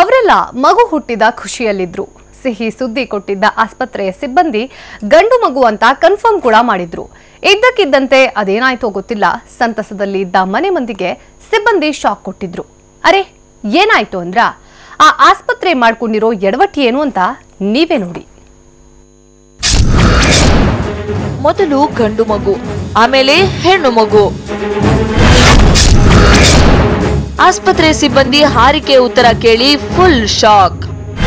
ಅವರೆಲ್ಲ ಮಗು ಹುಟ್ಟಿದ ಖುಷಿಯಲ್ಲಿದ್ರು ಸಿಹಿ ಸುದ್ದಿ ಕೊಟ್ಟಿದ್ದ ಆಸ್ಪತ್ರೆಯ ಸಿಬ್ಬಂದಿ ಗಂಡು ಮಗು ಅಂತ ಕನ್ಫರ್ಮ್ ಕೂಡ ಮಾಡಿದ್ರು ಇದ್ದಕ್ಕಿದ್ದಂತೆ ಅದೇನಾಯ್ತೋ ಗೊತ್ತಿಲ್ಲ ಸಂತಸದಲ್ಲಿ ಇದ್ದ ಮನೆ ಮಂದಿಗೆ ಸಿಬ್ಬಂದಿ ಶಾಕ್ ಕೊಟ್ಟಿದ್ರು ಅರೆ ಏನಾಯ್ತು ಅಂದ್ರ ಆ ಆಸ್ಪತ್ರೆ ಮಾಡ್ಕೊಂಡಿರೋ ಎಡವಟ್ಟಿ ಏನು ಅಂತ ನೀವೇ ನೋಡಿ ಮೊದಲು ಗಂಡು ಮಗು ಆಮೇಲೆ ಹೆಣ್ಣು ಮಗು ಆಸ್ಪತ್ರೆ ಸಿಬ್ಬಂದಿ ಹಾರಿಕೆ ಉತ್ತರ ಕೇಳಿ ಫುಲ್ ಶಾಕ್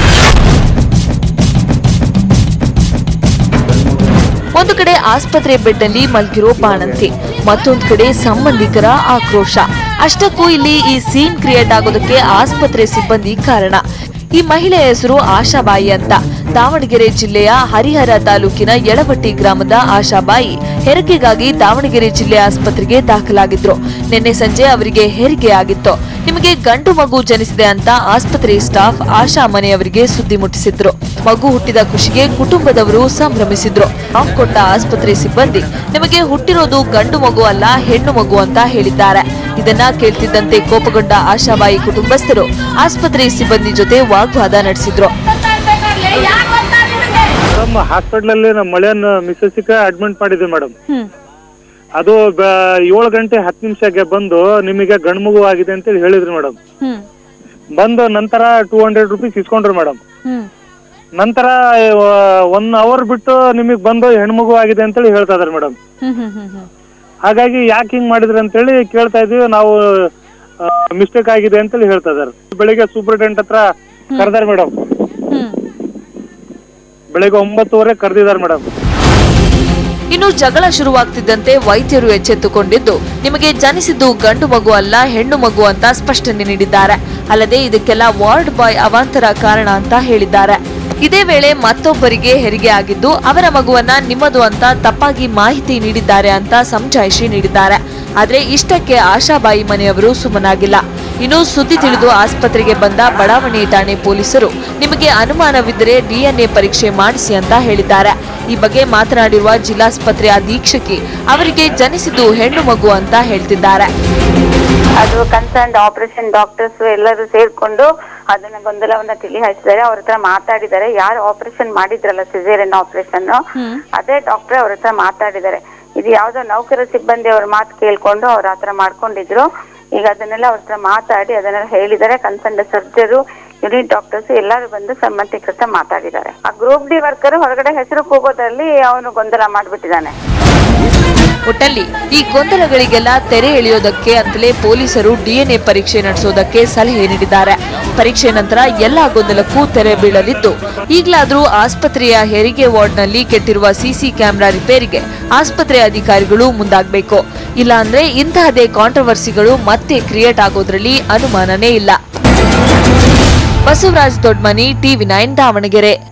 ಒಂದು ಕಡೆ ಆಸ್ಪತ್ರೆ ಬೆಡ್ನಲ್ಲಿ ಮಲಗಿರೋ ಬಾಣಂತಿ ಮತ್ತೊಂದು ಕಡೆ ಸಂಬಂಧಿಕರ ಆಕ್ರೋಶ ಅಷ್ಟಕ್ಕೂ ಇಲ್ಲಿ ಈ ಸೀನ್ ಕ್ರಿಯೇಟ್ ಆಗೋದಕ್ಕೆ ಆಸ್ಪತ್ರೆ ಸಿಬ್ಬಂದಿ ಕಾರಣ ಈ ಮಹಿಳೆಯ ಹೆಸರು ಆಶಾಬಾಯಿ ಅಂತ ದಾವಣಗೆರೆ ಜಿಲ್ಲೆಯ ಹರಿಹರ ತಾಲೂಕಿನ ಯಳವಟ್ಟಿ ಗ್ರಾಮದ ಆಶಾಬಾಯಿ ಹೆರಿಗೆಗಾಗಿ ದಾವಣಗೆರೆ ಜಿಲ್ಲೆ ಆಸ್ಪತ್ರೆಗೆ ದಾಖಲಾಗಿದ್ರು ನಿನ್ನೆ ಸಂಜೆ ಅವರಿಗೆ ಹೆರಿಗೆ ಆಗಿತ್ತು ನಿಮಗೆ ಗಂಡು ಮಗು ಜನಿಸಿದೆ ಅಂತ ಆಸ್ಪತ್ರೆ ಸ್ಟಾಫ್ ಆಶಾ ಮನೆಯವರಿಗೆ ಸುದ್ದಿ ಮುಟ್ಟಿಸಿದ್ರು ಮಗು ಹುಟ್ಟಿದ ಖುಷಿಗೆ ಕುಟುಂಬದವರು ಸಂಭ್ರಮಿಸಿದ್ರು ಶಾಕ್ ಕೊಟ್ಟ ಆಸ್ಪತ್ರೆ ಸಿಬ್ಬಂದಿ ನಿಮಗೆ ಹುಟ್ಟಿರೋದು ಗಂಡು ಮಗು ಅಲ್ಲ ಹೆಣ್ಣು ಮಗು ಅಂತ ಹೇಳಿದ್ದಾರೆ ಇದನ್ನ ಕೇಳ್ತಿದ್ದಂತೆ ಕೋಪಗೊಂಡ ಆಶಾಬಾಯಿ ಕುಟುಂಬಸ್ಥರು ಆಸ್ಪತ್ರೆ ಸಿಬ್ಬಂದಿ ಜೊತೆ ವಾಗ್ವಾದ ನಡೆಸಿದ್ರು ಮೇಡಮ್ ಹಾಸ್ಪಿಟ್ಲಲ್ಲಿ ನಮ್ಮ ಮಳೆಯನ್ನ ಮಿಸ್ಸಸ್ಸಿಗೆ ಅಡ್ಮಿಟ್ ಮಾಡಿದ್ವಿ ಮೇಡಮ್ ಅದು ಏಳು ಗಂಟೆ ಹತ್ತು ನಿಮಿಷಕ್ಕೆ ಬಂದು ನಿಮಗೆ ಗಂಡು ಮಗು ಆಗಿದೆ ಅಂತೇಳಿ ಹೇಳಿದ್ರು ಮೇಡಮ್ ಬಂದು ನಂತರ ಟೂ ಹಂಡ್ರೆಡ್ ರುಪೀಸ್ ಇಸ್ಕೊಂಡ್ರು ಮೇಡಮ್ ನಂತರ ಒನ್ ಅವರ್ ಬಿಟ್ಟು ನಿಮಗೆ ಬಂದು ಹೆಣ್ಮಗು ಆಗಿದೆ ಅಂತೇಳಿ ಹೇಳ್ತಾ ಇದಾರೆ ಮೇಡಮ್ ಹಾಗಾಗಿ ಯಾಕೆ ಹಿಂಗ್ ಮಾಡಿದ್ರಿ ಅಂತೇಳಿ ಕೇಳ್ತಾ ಇದೀವಿ ನಾವು ಮಿಸ್ಟೇಕ್ ಆಗಿದೆ ಅಂತೇಳಿ ಹೇಳ್ತಾ ಇದಾರೆ ಬೆಳಿಗ್ಗೆ ಸೂಪರಿಂಟೆಂಡೆಂಟ್ ಹತ್ರ ಕರೆದಾರೆ ಮೇಡಮ್ ಬೆಳಿಗ್ಗೆ ಒಂಬತ್ತುವರೆ ಕರೆದಿದ್ದಾರೆ ಮೇಡಮ್ ಇನ್ನು ಜಗಳ ಶುರುವಾಗ್ತಿದ್ದಂತೆ ವೈದ್ಯರು ಎಚ್ಚೆತ್ತುಕೊಂಡಿದ್ದು ನಿಮಗೆ ಜನಿಸಿದ್ದು ಗಂಡು ಮಗು ಅಲ್ಲ ಹೆಣ್ಣು ಮಗು ಅಂತ ಸ್ಪಷ್ಟನೆ ನೀಡಿದ್ದಾರೆ ಅಲ್ಲದೆ ಇದಕ್ಕೆಲ್ಲ ವಾರ್ಡ್ ಬಾಯ್ ಅವಾಂತರ ಕಾರಣ ಅಂತ ಹೇಳಿದ್ದಾರೆ ಇದೇ ವೇಳೆ ಮತ್ತೊಬ್ಬರಿಗೆ ಹೆರಿಗೆ ಆಗಿದ್ದು ಅವರ ಮಗುವನ್ನ ನಿಮ್ಮದು ಅಂತ ತಪ್ಪಾಗಿ ಮಾಹಿತಿ ನೀಡಿದ್ದಾರೆ ಅಂತ ಸಮಜಾಯಿಷಿ ನೀಡಿದ್ದಾರೆ ಆದ್ರೆ ಇಷ್ಟಕ್ಕೆ ಆಶಾಬಾಯಿ ಮನೆಯವರು ಸುಮ್ಮನಾಗಿಲ್ಲ ಇನ್ನು ಸುದ್ದಿ ತಿಳಿದು ಆಸ್ಪತ್ರೆಗೆ ಬಂದ ಬಡಾವಣೆ ಠಾಣೆ ಪೊಲೀಸರು ನಿಮಗೆ ಅನುಮಾನವಿದ್ದರೆ ಡಿಎನ್ಎ ಪರೀಕ್ಷೆ ಮಾಡಿಸಿ ಅಂತ ಹೇಳಿದ್ದಾರೆ ಈ ಬಗ್ಗೆ ಮಾತನಾಡಿರುವ ಜಿಲ್ಲಾಸ್ಪತ್ರೆ ಅಧೀಕ್ಷಕಿ ಅವರಿಗೆ ಜನಿಸಿದ್ದು ಹೆಣ್ಣು ಮಗು ಅಂತ ಹೇಳ್ತಿದ್ದಾರೆ ಅದು ಕನ್ಸರ್ನ್ ಆಪರೇಷನ್ ಡಾಕ್ಟರ್ಸ್ ಎಲ್ಲರೂ ಸೇರ್ಕೊಂಡು ಅದನ್ನ ಗೊಂದಲವನ್ನ ತಿಳಿ ಹಚ್ಚಿದ್ದಾರೆ ಅವ್ರ ಹತ್ರ ಮಾತಾಡಿದ್ದಾರೆ ಯಾರು ಆಪರೇಷನ್ ಮಾಡಿದ್ರಲ್ಲ ಸಿಸೇರಿಯನ್ ಆಪರೇಷನ್ ಅದೇ ಡಾಕ್ಟರ್ ಅವ್ರ ಹತ್ರ ಮಾತಾಡಿದ್ದಾರೆ ಇದು ಯಾವ್ದೋ ನೌಕರ ಸಿಬ್ಬಂದಿ ಅವ್ರ ಮಾತು ಕೇಳ್ಕೊಂಡು ಅವ್ರ ಹತ್ರ ಮಾಡ್ಕೊಂಡಿದ್ರು ಈಗ ಅದನ್ನೆಲ್ಲ ಅವ್ರ ಹತ್ರ ಮಾತಾಡಿ ಅದನ್ನೆಲ್ಲ ಹೇಳಿದ್ದಾರೆ ಕನ್ಸರ್ನ್ ಸರ್ಜರು ಯೂನಿಟ್ ಡಾಕ್ಟರ್ಸ್ ಎಲ್ಲರೂ ಬಂದು ಸಂಬಂಧಿಕರ ಹತ್ರ ಮಾತಾಡಿದ್ದಾರೆ ಆ ಗ್ರೂಪ್ ಡಿ ವರ್ಕರ್ ಹೊರಗಡೆ ಹೆಸರು ಕೂಗೋದ್ರಲ್ಲಿ ಅವನು ಗೊಂದಲ ಮಾಡ್ಬಿಟ್ಟಿದ್ದಾನೆ ಒಟ್ಟಲ್ಲಿ ಈ ಗೊಂದಲಗಳಿಗೆಲ್ಲ ತೆರೆ ಎಳೆಯೋದಕ್ಕೆ ಅಂತಲೇ ಪೊಲೀಸರು ಡಿಎನ್ಎ ಪರೀಕ್ಷೆ ನಡೆಸೋದಕ್ಕೆ ಸಲಹೆ ನೀಡಿದ್ದಾರೆ ಪರೀಕ್ಷೆ ನಂತರ ಎಲ್ಲಾ ಗೊಂದಲಕ್ಕೂ ತೆರೆ ಬೀಳಲಿದ್ದು ಈಗಲಾದರೂ ಆಸ್ಪತ್ರೆಯ ಹೆರಿಗೆ ವಾರ್ಡ್ನಲ್ಲಿ ಕೆಟ್ಟಿರುವ ಸಿಸಿ ಕ್ಯಾಮೆರಾ ರಿಪೇರಿಗೆ ಆಸ್ಪತ್ರೆ ಅಧಿಕಾರಿಗಳು ಮುಂದಾಗಬೇಕು ಇಲ್ಲಾಂದ್ರೆ ಇಂತಹದೇ ಕಾಂಟ್ರವರ್ಸಿಗಳು ಮತ್ತೆ ಕ್ರಿಯೇಟ್ ಆಗೋದ್ರಲ್ಲಿ ಅನುಮಾನನೇ ಇಲ್ಲ ಬಸವರಾಜ್ ದೊಡ್ಮನಿ ಟಿವಿ ನೈನ್ ದಾವಣಗೆರೆ